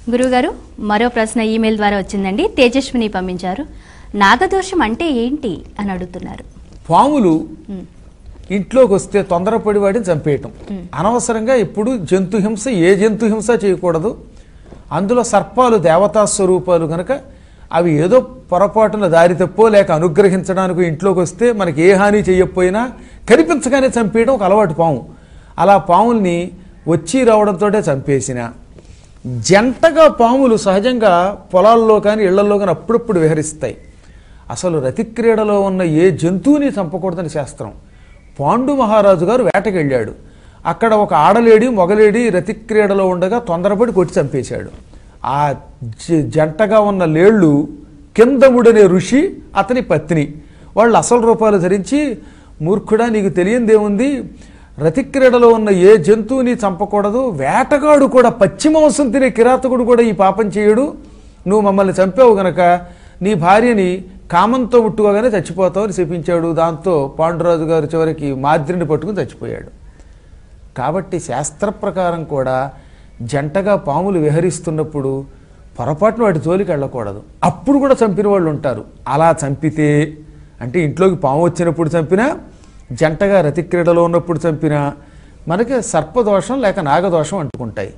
గురువుగారు మరో ప్రశ్న ఈమెయిల్ ద్వారా వచ్చిందండి తేజస్విని పంపించారు నాగదోషం అంటే ఏంటి అని అడుగుతున్నారు పాములు ఉమ్, ఇంట్లోకి వస్తే తొందరపడి వాటిని చంపేయటం అనవసరంగా ఎప్పుడు జంతు హింస ఏ జంతు హింస చేయకూడదు అందులో సర్పాలు దేవతా స్వరూపాలు కనుక అవి ఏదో పొరపాటున దారి తప్పో లేక అనుగ్రహించడానికి ఇంట్లోకి వస్తే మనకి ఏ హాని చేయకపోయినా కనిపించగానే చంపేయడం ఒక అలవాటు పాము అలా పాముల్ని వచ్చి రావడంతో చంపేసిన జంటగా పాములు సహజంగా పొలాల్లో కానీ ఇళ్లలో కానీ అప్పుడప్పుడు విహరిస్తాయి అసలు రతిక్రీడలో ఉన్న ఏ జంతువుని చంపకూడదని శాస్త్రం పాండు మహారాజు గారు వేటకెళ్ళాడు అక్కడ ఒక ఆడలేడి మొగలేడి రతిక్రీడలో ఉండగా తొందరపడి కొట్టి చంపేశాడు ఆ జ- జంటగా ఉన్న లేళ్ళు కిందముడనే ఋషి అతని పత్ని వాళ్ళు అసలు రూపాలు ధరించి మూర్ఖుడా నీకు తెలియందేముంది రతిక్రీడలో ఉన్న ఏ జంతువుని చంపకూడదు వేటగాడు కూడా పచ్చి మాంసం తినే కిరాతకుడు కూడా ఈ పాపం చేయడు నువ్వు మమ్మల్ని చంపావు గనక నీ భార్యని కామంతో ముట్టుకోగానే చచ్చిపోతావు అని శపించాడు దాంతో పాండురాజు గారు చివరికి మాద్రిని పట్టుకుని చచ్చిపోయాడు కాబట్టి శాస్త్ర ప్రకారం కూడా జంటగా పాములు విహరిస్తున్నప్పుడు పొరపాటున వాటి జోలికి వెళ్ళకూడదు అప్పుడు కూడా చంపిన వాళ్ళు ఉంటారు అలా చంపితే అంటే ఇంట్లోకి పాము వచ్చినప్పుడు చంపినా జంటగా రతిక్రీడలో ఉన్నప్పుడు చంపినా మనకి సర్పదోషం లేక నాగదోషం అంటుకుంటాయి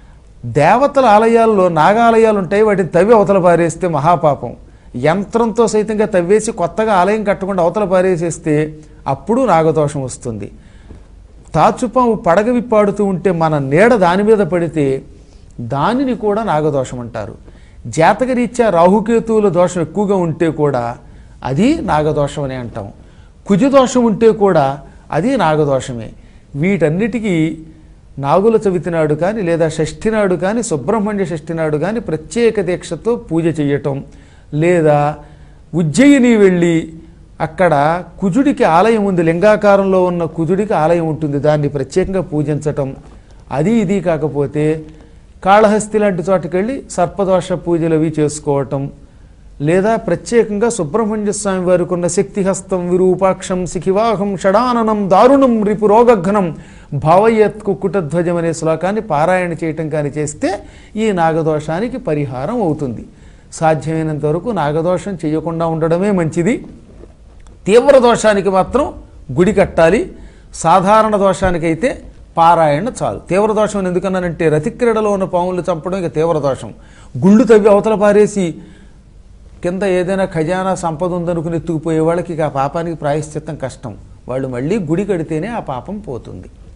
దేవతల ఆలయాల్లో నాగాలయాలు ఉంటాయి వాటిని తవ్వి అవతల పారేస్తే మహాపాపం యంత్రంతో సైతంగా తవ్వేసి కొత్తగా ఆలయం కట్టకుండా అవతల పారేసేస్తే అప్పుడు నాగదోషం వస్తుంది తాచుపాము పడగ విప్పాడుతూ ఉంటే మన నీడ దాని మీద పడితే దానిని కూడా నాగదోషం అంటారు జాతకరీత్యా రాహుకేతువుల దోషం ఎక్కువగా ఉంటే కూడా అది నాగదోషం అని అంటాం కుజదోషం ఉంటే కూడా అది నాగదోషమే వీటన్నిటికీ నాగుల చవితి నాడు కానీ లేదా షష్ఠి నాడు కానీ సుబ్రహ్మణ్య షష్ఠి నాడు కానీ ప్రత్యేక దీక్షతో పూజ చేయటం లేదా ఉజ్జయిని వెళ్ళి అక్కడ కుజుడికి ఆలయం ఉంది లింగాకారంలో ఉన్న కుజుడికి ఆలయం ఉంటుంది దాన్ని ప్రత్యేకంగా పూజించటం అది ఇది కాకపోతే కాళహస్తి లాంటి చోటకి వెళ్ళి సర్పదోష పూజలు అవి చేసుకోవటం లేదా ప్రత్యేకంగా సుబ్రహ్మణ్య స్వామి వారికి ఉన్న శక్తిహస్తం విరూపాక్షం శిఖివాహం షడాననం దారుణం రిపు రోగఘ్నం భావయత్ కుక్కుటధ్వజం అనే శ్లోకాన్ని పారాయణ చేయటం కానీ చేస్తే ఈ నాగదోషానికి పరిహారం అవుతుంది సాధ్యమైనంత వరకు నాగదోషం చేయకుండా ఉండడమే మంచిది తీవ్ర దోషానికి మాత్రం గుడి కట్టాలి సాధారణ దోషానికైతే పారాయణ చాలు తీవ్ర దోషం అని ఎందుకన్నానంటే రతిక్రీడలో ఉన్న పాములు చంపడం ఇక తీవ్ర దోషం గుళ్ళు తవ్వి అవతల పారేసి కింద ఏదైనా ఖజానా సంపద ఉందనుకుని ఎత్తుకుపోయే వాళ్ళకి ఇక ఆ పాపానికి ప్రాయశ్చిత్తం కష్టం వాళ్ళు మళ్ళీ గుడి కడితేనే ఆ పాపం పోతుంది